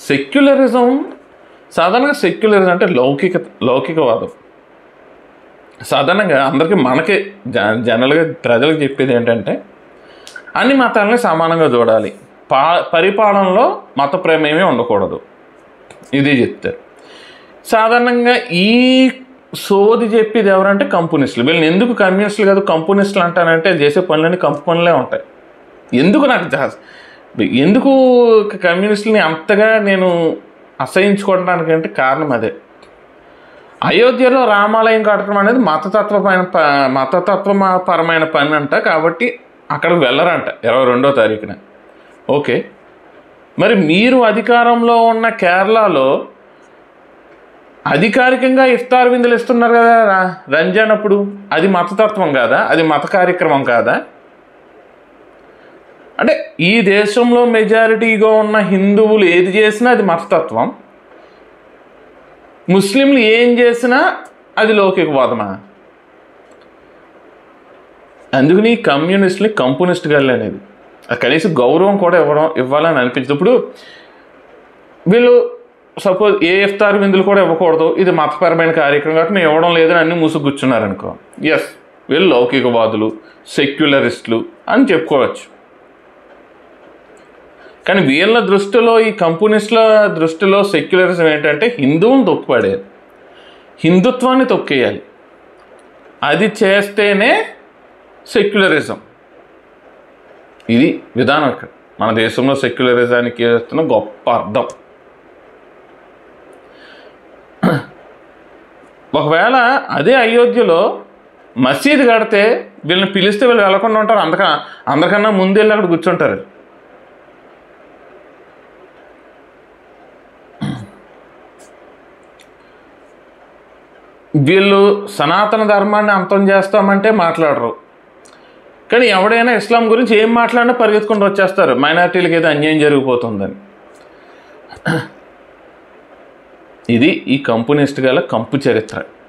secularism సాధారణంగా secularism అంటే లౌకిక లౌకికవాదం సాధారణంగా అందరికీ మనకి జ జనరల్గా ప్రజలకు చెప్పేది ఏంటంటే అన్ని మతాలని సమానంగా చూడాలి పా పరిపాలనలో మత ప్రేమేమీ ఉండకూడదు ఇది చెప్తారు సాధారణంగా ఈ సోది చెప్పేది ఎవరంటే కమ్యూనిస్టులు వీళ్ళని ఎందుకు కమ్యూనిస్టులు కాదు కమ్యూనిస్టులు అంటానంటే చేసే పనులన్నీ కంపు పనులే ఉంటాయి ఎందుకు నాకు జా- ఎందుకు కమ్యూనిస్టులని అంతగా నేను అసహించుకోవడానికి అంటే కారణం అదే అయోధ్యలో రామాలయం కట్టడం అనేది మతతత్వమైన ప మతతత్వ పరమైన పని అంట కాబట్టి అక్కడికి వెళ్ళరంట ఇరవై రెండో తారీఖున ఓకే మరి మీరు అధికారంలో ఉన్న కేరళలో అధికారికంగా ఇఫ్తార్ విందులు ఇస్తున్నారు కదా రా- రంజాన్ అప్పుడు అది మతతత్వం కాదా అది మత కార్యక్రమం కాదా అంటే ఈ దేశంలో మెజారిటీగా ఉన్న హిందువులు ఏది చేసినా అది మతతత్వం ముస్లింలు ఏం చేసినా అది లౌకికవాదమా అందుకని కమ్యూనిస్ట్ని కంపునిస్ట్ గల్లు అనేది ఆ కనీసం గౌరవం కూడా ఇవ్వడం ఇవ్వాలని అనిపించదు ఇప్పుడు వీళ్ళు సపోజ్ ఏ ఇఫ్తార్ విందులు కూడా ఇవ్వకూడదు ఇది మతపరమైన కార్యక్రమం కాబట్టి మేము ఇవ్వడం లేదని అన్ని మూసుగుచ్చున్నారు అనుకో ఎస్ వీళ్ళు లౌకికవాదులు సెక్యులరిస్టులు అని చెప్పుకోవచ్చు కానీ వీళ్ళ దృష్టిలో ఈ కమ్యూనిస్టుల దృష్టిలో సెక్యులరిజం ఏంటంటే హిందువుని తొక్కుపడేది హిందుత్వాన్ని తొక్కేయాలి అది చేస్తేనే సెక్యులరిజం ఇది విధానం ఇక్కడ మన దేశంలో సెక్యులరిజానికి చేస్తున్న గొప్ప అర్థం ఒకవేళ అదే అయోధ్యలో మసీదు కడితే వీళ్ళని పిలిస్తే వీళ్ళు వెళ్ళకుండా ఉంటారు అందుక అందరికన్నా ముందు వెళ్ళి అక్కడ కూర్చుంటారు వీళ్ళు సనాతన ధర్మాన్ని అంతం చేస్తామంటే మాట్లాడరు కానీ ఎవడైనా ఇస్లాం గురించి ఏం మాట్లాడినా పరిగెత్తుకుంటూ వచ్చేస్తారు మైనార్టీలకు ఏదో అన్యాయం జరిగిపోతుందని ఇది ఈ కంపునిస్ట్ గల కంపు చరిత్ర